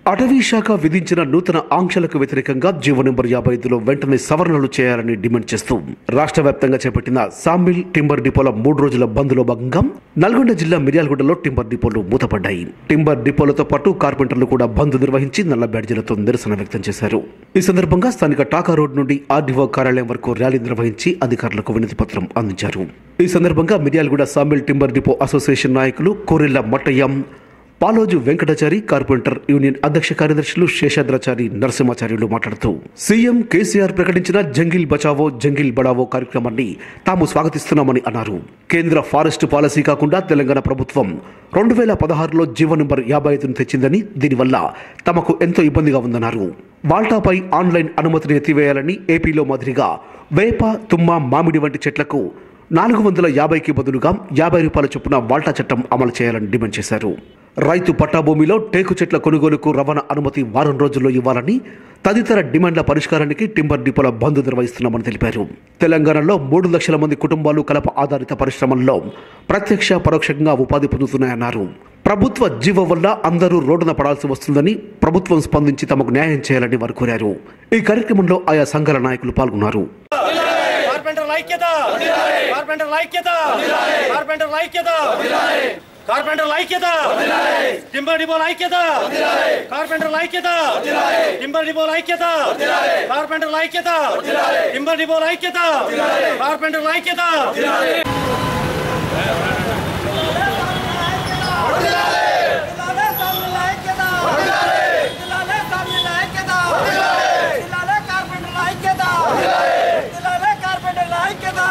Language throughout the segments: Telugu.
అటవీ శాఖ విధించిన నూతన ఆంక్షలకు వ్యతిరేకంగా జీవో నెంబర్ యాభై ఐదులో వెంటనే సవరణలు చేయాలని డిమాండ్ చేస్తూ రాష్ట్ర వ్యాప్తంగా చేపట్టిన సామిల్ టింబర్ డిపోల మూడు రోజుల బంద్లో భాగంగా నల్గొండ జిల్లా మిర్యాలగూడలో టింబర్ డిపోలు మూతపడ్డాయి టింబర్ డిపోలతో పాటు కార్పెంటర్లు కూడా బంద్ నిర్వహించి నల్ల బ్యాడ్జీలతో నిరసన వ్యక్తం చేశారు ఈ సందర్భంగా స్థానిక టాకా రోడ్ నుండి ఆర్డీఓ కార్యాలయం వరకు ర్యాలీ నిర్వహించి అధికారులకు వినతి పత్రం అందించారు ఈ సందర్భంగా Miryalaguda sawmill timber depot association నాయకులు కోరెల్ల మట్టయ్యం పాలోజు వెంకటాచారి కార్పొరేటర్ యూనియన్ అధ్యక్ష కార్యదర్శులు శేషాద్రాచారి నరసింహాచార్యులు మాట్లాడుతూ సీఎం కేసీఆర్ ప్రకటించిన జంగిల్ బచావో జంగిల్ బడావో కార్యక్రమాన్ని తాము స్వాగతిస్తున్నామని అన్నారు కేంద్ర ఫారెస్ట్ పాలసీ కాకుండా తెలంగాణ ప్రభుత్వం రెండు వేల పదహారులో జీవో నెంబర్ యాభై ఐదును తెచ్చిందని దీనివల్ల తమకు ఎంతో ఇబ్బందిగా ఉందన్నారు వాల్టాపై ఆన్లైన్ అనుమతిని ఎత్తివేయాలని ఏపీలో మాదిరిగా వేప తుమ్మ మామిడి వంటి చెట్లకు నాలుగు వందల యాభైకి బదులుగా యాభై రూపాయల చొప్పున వాల్టా చట్టం అమలు చేయాలని డిమాండ్ చేశారు రైతు పట్టా భూమిలో టేకు చెట్ల కొనుగోలుకు రవాణా అనుమతి వారం రోజుల్లో ఇవ్వాలని తదితర డిమాండ్ల పరిష్కారానికి టింబర్ డిపోల బంద్ నిర్వహిస్తున్నామని తెలిపారు తెలంగాణలో మూడు లక్షల మంది కుటుంబాలు కలప ఆధారిత పరిశ్రమల్లో ప్రత్యక్ష పరోక్షంగా ఉపాధి పొందుతున్నాయన్నారు ప్రభుత్వ జీవో వల్ల అందరూ రోడ్డున పడాల్సి వస్తుందని ప్రభుత్వం స్పందించి తమకు న్యాయం చేయాలని వారు కోరారు ఈ కార్యక్రమంలో ఆయా సంఘాల నాయకులు పాల్గొన్నారు కార్పెంటర్ ఐక్యత కార్పెంటర్ ఐక్యత కార్పెంటర్ ఐక్యత కార్పెంటర్ ఐక్యత టింబర్ డిపోల్ ఐక్యత కార్పెంటర్ ఐక్యత టింబర్ డిపోల్ ఐక్యత కార్పెంటర్ ఐక్యత టింబర్ డిపోల్ ఐక్యత కార్పెంటర్ ఐక్యత జిల్లాలే సామ్యుల ఐక్యత జిల్లాలే సామ్యుల ఐక్యత జిల్లాలే కార్పెంటర్ల ఐక్యత జిల్లాలే కార్పెంటర్ల ఐక్యత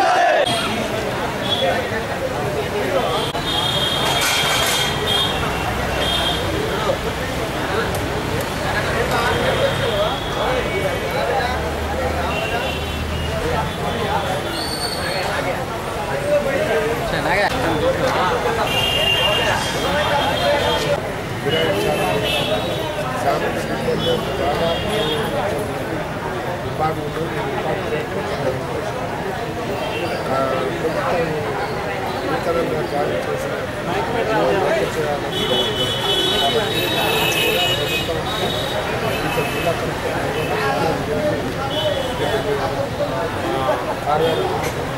విభాగంలో నేను విభాగం ప్రభుత్వం నూతనంగా జారీ చేసిన జీవో రద్దు చేయాలని కాబట్టి ప్రభుత్వం ఇంకా జిల్లా కలెక్టర్ కార్యాలయం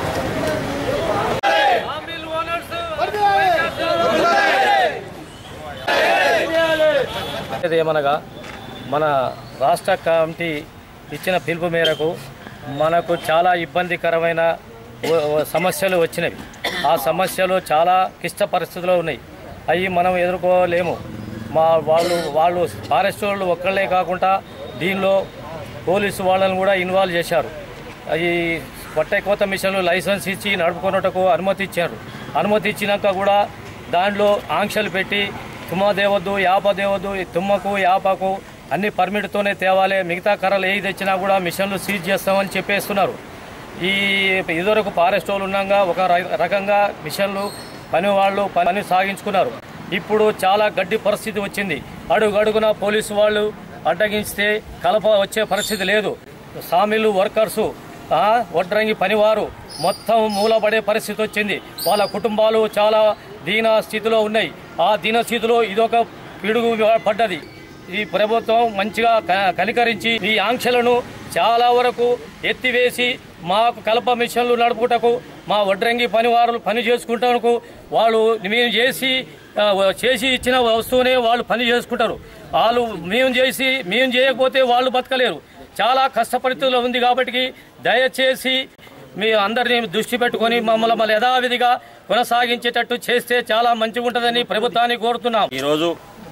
ఇది ఏమనగా మన రాష్ట్ర కమిటీ ఇచ్చిన పిలుపు మేరకు మనకు చాలా ఇబ్బందికరమైన ఓ- ఓ సమస్యలు వచ్చినవి ఆ సమస్యలు చాలా క్లిష్ట పరిస్థితుల్లో ఉన్నాయి అవి మనం ఎదుర్కోలేము మా వాళ్ళు వాళ్ళు ఫారెస్ట్ వాళ్ళు ఒక్కళ్ళే కాకుండా దీనిలో పోలీసు వాళ్ళని కూడా ఇన్వాల్వ్ చేశారు ఈ పట్టే కోత మిషన్లు లైసెన్స్ ఇచ్చి నడుపుకున్నటకు అనుమతి ఇచ్చారు అనుమతి ఇచ్చినాక కూడా దాంట్లో ఆంక్షలు పెట్టి తుమ్మ దేవద్దు యాప దేవద్దు ఈ తుమ్మకు యాపకు అన్ని పర్మిట్తోనే తేవాలి మిగతా కర్రలు ఏది తెచ్చినా కూడా మిషన్లు సీజ్ చేస్తామని చెప్పేస్తున్నారు ఈ ఇదివరకు ఫారెస్ట్ వాళ్ళు ఉన్నాగా ఒక ర- రకంగా మిషన్లు పని వాళ్ళు పని సాగించుకున్నారు ఇప్పుడు చాలా గడ్డి పరిస్థితి వచ్చింది అడుగు అడుగున పోలీసు వాళ్ళు అడ్డగించితే కలప వచ్చే పరిస్థితి లేదు సామిలు వర్కర్సు ఆ, వడ్రంగి పనివారు మొత్తం మూలపడే పరిస్థితి వచ్చింది వాళ్ళ కుటుంబాలు చాలా దీన స్థితిలో ఉన్నాయి ఆ దీన స్థితిలో ఇదొక పిడుగు పడ్డది ఈ ప్రభుత్వం మంచిగా క- కనికరించి ఈ ఆంక్షలను చాలా వరకు ఎత్తివేసి మాకు కలప మిషన్లు నడుపుటకు మా వడ్రంగి పనివారులు పని చేసుకుంటానికి వాళ్ళు మేము చేసి ఆ, చేసి ఇచ్చిన వస్తువునే వాళ్ళు పని చేసుకుంటారు వాళ్ళు మేము చేసి మేము చేయకపోతే వాళ్ళు బతకలేరు చాలా కష్ట పరిస్థితుల్లో ఉంది కాబట్టి దయచేసి మీ అందరినీ దృష్టి పెట్టుకొని మమ్మల్ని మళ్ళీ యథావిధిగా కొనసాగించేటట్టు చేస్తే చాలా మంచిగా ఉంటుందని ప్రభుత్వాన్ని కోరుతున్నాం ఈరోజు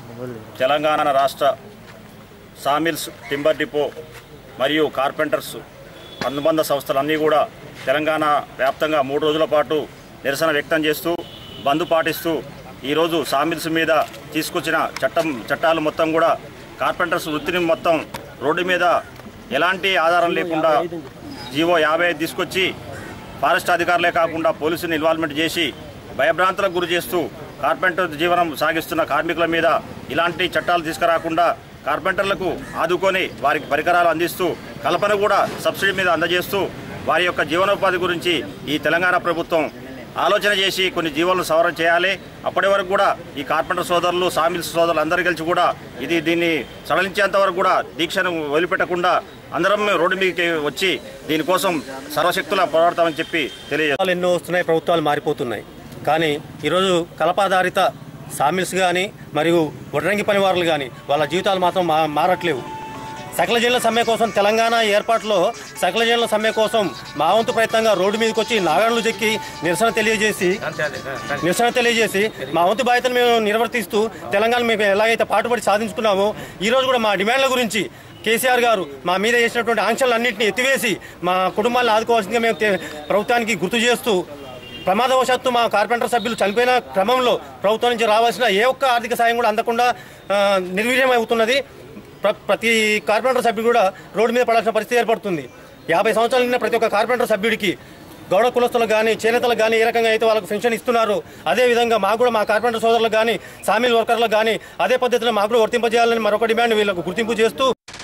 తెలంగాణ రాష్ట్ర సామిల్స్ టింబర్ డిపో మరియు కార్పెంటర్స్ అనుబంధ సంస్థలన్నీ కూడా తెలంగాణ వ్యాప్తంగా మూడు రోజుల పాటు నిరసన వ్యక్తం చేస్తూ బంద్ పాటిస్తూ ఈరోజు సామిల్స్ మీద తీసుకొచ్చిన చట్టం చట్టాలు మొత్తం కూడా కార్పెంటర్స్ వృత్తిని మొత్తం రోడ్డు మీద ఎలాంటి ఆధారం లేకుండా జీవో యాభై ఐదు తీసుకొచ్చి ఫారెస్ట్ అధికారులే కాకుండా పోలీసుని ఇన్వాల్వ్మెంట్ చేసి భయభ్రాంతులకు గురి చేస్తూ కార్పెంటర్ జీవనం సాగిస్తున్న కార్మికుల మీద ఇలాంటి చట్టాలు తీసుకురాకుండా కార్పెంటర్లకు ఆదుకొని వారికి పరికరాలు అందిస్తూ కల్పన కూడా సబ్సిడీ మీద అందజేస్తూ వారి యొక్క జీవనోపాధి గురించి ఈ తెలంగాణ ప్రభుత్వం ఆలోచన చేసి కొన్ని జీవోలను సవరణ చేయాలి అప్పటి వరకు కూడా ఈ కార్పెంటర్ సోదరులు సామిల్స్ సోదరులు అందరూ కలిసి కూడా ఇది దీన్ని సడలించేంత వరకు కూడా దీక్షను వదిలిపెట్టకుండా అందరం రోడ్డు మీదకి వచ్చి దీనికోసం సర్వశక్తులా పోరాడతామని చెప్పి తెలియజేస్తాం ప్రభుత్వాలు ఎన్నో వస్తున్నాయి ప్రభుత్వాలు మారిపోతున్నాయి కానీ ఈరోజు కలపాధారిత సామిల్స్ కానీ మరియు వడ్రంగి పనివారులు కానీ వాళ్ళ జీవితాలు మాత్రం మా మారట్లేవు సకల జిల్లా సమ్మె కోసం తెలంగాణ ఏర్పాటులో సకల జిల్లా సమ్మె కోసం మా వంతు ప్రయత్నంగా రోడ్డు మీదకి వచ్చి నాగరణలు చెక్కి నిరసన తెలియజేసి నిరసన తెలియజేసి మా వంతు బాధ్యతను మేము నిర్వర్తిస్తూ తెలంగాణ మేము ఎలాగైతే పాటుపడి సాధించుకున్నామో ఈరోజు కూడా మా డిమాండ్ల గురించి కేసీఆర్ గారు మా మీద చేసినటువంటి ఆంక్షలన్నింటినీ ఎత్తివేసి మా కుటుంబాలను ఆదుకోవాల్సిందిగా మేము తె- ప్రభుత్వానికి గుర్తు చేస్తూ ప్రమాదవశాత్తు మా కార్పెంటర్ సభ్యులు చనిపోయిన క్రమంలో ప్రభుత్వం నుంచి రావాల్సిన ఏ ఒక్క ఆర్థిక సాయం కూడా అందకుండా ఆ, నిర్వీర్యం అవుతున్నది ప్ర- ప్రతి కార్పెంటర్ సభ్యుడు కూడా రోడ్డు మీద పడాల్సిన పరిస్థితి ఏర్పడుతుంది యాభై సంవత్సరాల నిన్న ప్రతి ఒక్క కార్పెంటర్ సభ్యుడికి గౌడ కులస్తులకు కానీ చేనేతలకు కానీ ఏ రకంగా అయితే వాళ్ళకు పెన్షన్ ఇస్తున్నారు అదే విధంగా మాకు కూడా మా కార్పెంటర్ సోదరులకు కానీ సామీల్ వర్కర్లకు కానీ అదే పద్ధతిలో మాకు కూడా వర్తింపజేయాలని మరొక డిమాండ్ వీళ్ళకు గుర్తింపు చేస్తూ